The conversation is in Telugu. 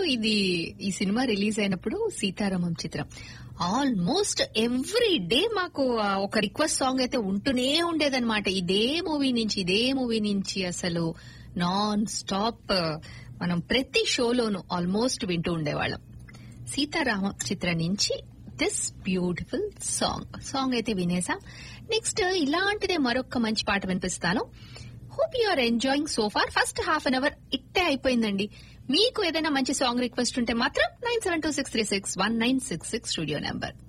ఇది ఈ సినిమా రిలీజ్ అయినప్పుడు సీతారామం చిత్రం ఆల్మోస్ట్ ఎవ్రీ డే మాకు ఆ, ఒక రిక్వెస్ట్ సాంగ్ అయితే ఉంటూనే ఉండేదన్నమాట ఇదే మూవీ నుంచి ఇదే మూవీ నుంచి అసలు నాన్ స్టాప్ మనం ప్రతి షోలోను ఆల్మోస్ట్ వింటూ ఉండేవాళ్ళం సీతారామ చిత్రం నుంచి దిస్ బ్యూటిఫుల్ సాంగ్ సాంగ్ అయితే వినేసాం నెక్స్ట్ ఇలాంటిదే మరొక మంచి పాట వినిపిస్తాను hope you are enjoying so far first half an hour ఇట్టే అయిపోయిందండి మీకు ఏదైనా మంచి సాంగ్ రిక్వెస్ట్ ఉంటే మాత్రం nine seven two six three six one nine six six studio number